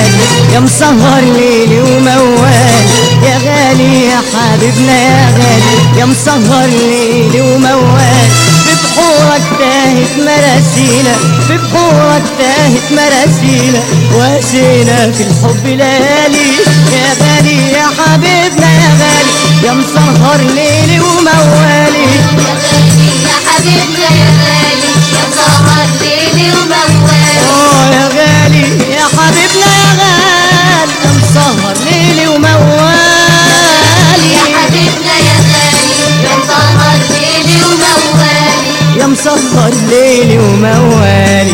يا مسهر ليلي وموال يا غالي يا حبيبنا يا غالي يا مسهر ليلي وموال في بحورك تاهت مراسينا في بحورك تاهت مراسينا واسينا في الحب ليالي يا غالي يا حبيبنا يا غالي يا مسهر ليلي وموالي يا غالي يا حبيبنا يا غالي يا مسهر ليلي وموال اه يا غالي يا حبيبنا يا غالي يا مسهر ليلي وموالي يا حبيبنا يا غالي يا مسهر ليلي وموال يا مسهر ليلي وموالي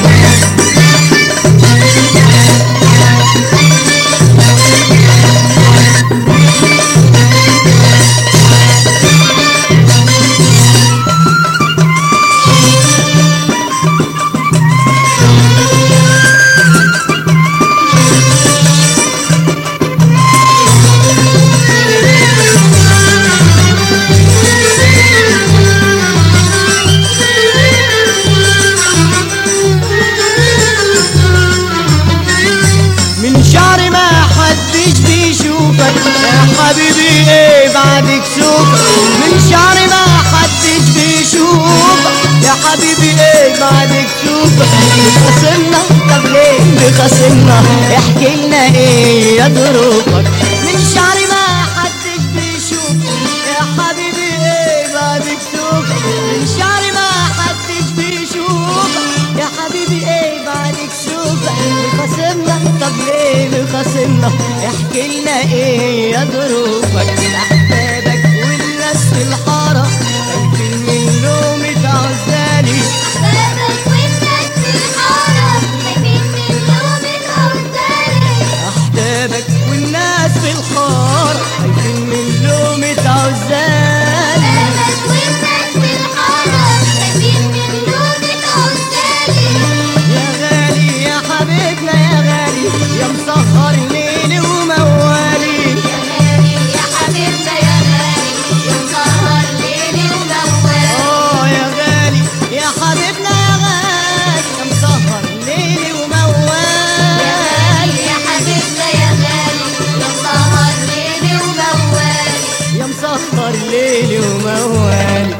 من شعر ما حدش بيشوفك يا حبيبي ايه بعدك سوفك من شعر ما حدش بيشوفك يا حبيبي ايه بعدك سوفك خصمنا طب ليه بخصمنا احكي لنا ايه يا ظروفك من شعر ما حدش بيشوفك يا حبيبي ايه بعدك سوفك من شعر ما حدش بيشوفك يا حبيبي ايه بعدك سوفك بخصمنا طب ليه بخصمنا احكي لنا ايه يا ظروفك احبابك والناس في الحاره خايفين من لومة عزالي بابك والناس في الحارة خايفين من لومة عزالي احبابك والناس في الحاره خايفين من لومة عزالي بابك والناس في الحارة خايفين من لومة عزالي يا غالي يا حبيبنا يا غالي يا مسهر ليلي وموالي يا غالي يا حبيبنا يا غالي يا مسهر ليلي وموال اه يا غالي يا حبيبنا يا غالي يا مسهر ليلي يا وموالي غالي يا حبيبنا يا غالي يا مسهر ليلي وموال يا مسهر ليلي وموالي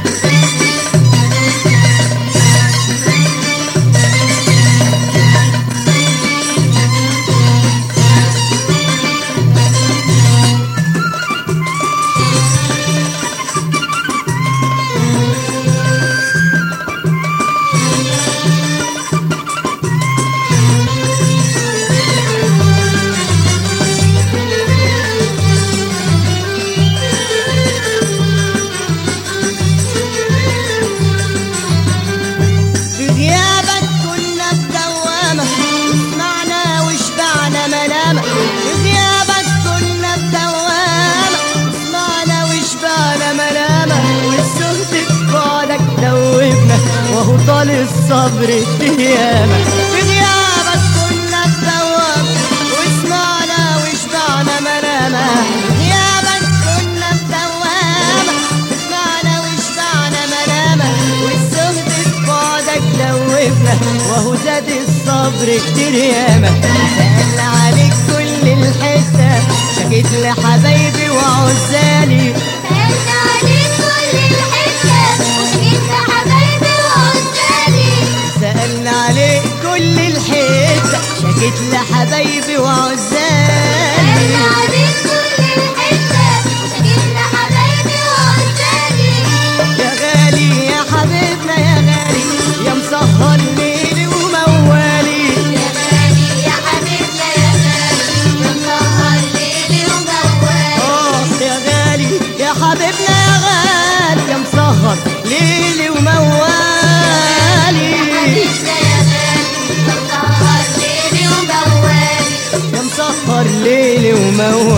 في غيابك كنا بدوامة اسمعنا وشبعنا منامة في غيابك كنا بدوامة اسمعنا وشبعنا منامة والسهد بعدك دوبنا وهو طال الصبر الديامة في غيابك كنا بدوامة واسمعنا وشبعنا منامة في غيابك كنا بدوامة اسمعنا وشبعنا منامة والسهد بعدك دوبنا وهو زاد الصبر كتير ياما سأل عليك كل الحتة شكيت لحبايبي وعزالي سألت عليك كل الحتة وشكيت لحبايبي وعزالي سألنا عليك كل الحتة شكيت لحبايبي وعزالي سألت عليك كل الحتة وشكيت لحبايبي وعزالي يا غالي يا حبيبنا يا غالي يا مسهر ليلي وموالي يا غالي يا حبيبنا يا غالي يا مسهر ليلي وموال اه يا غالي يا حبيبنا يا غالي يا مسهر ليلي وموالي حبيبنا يا غالي يا مسهر ليلي وموال يا مسهر ليلي وموالي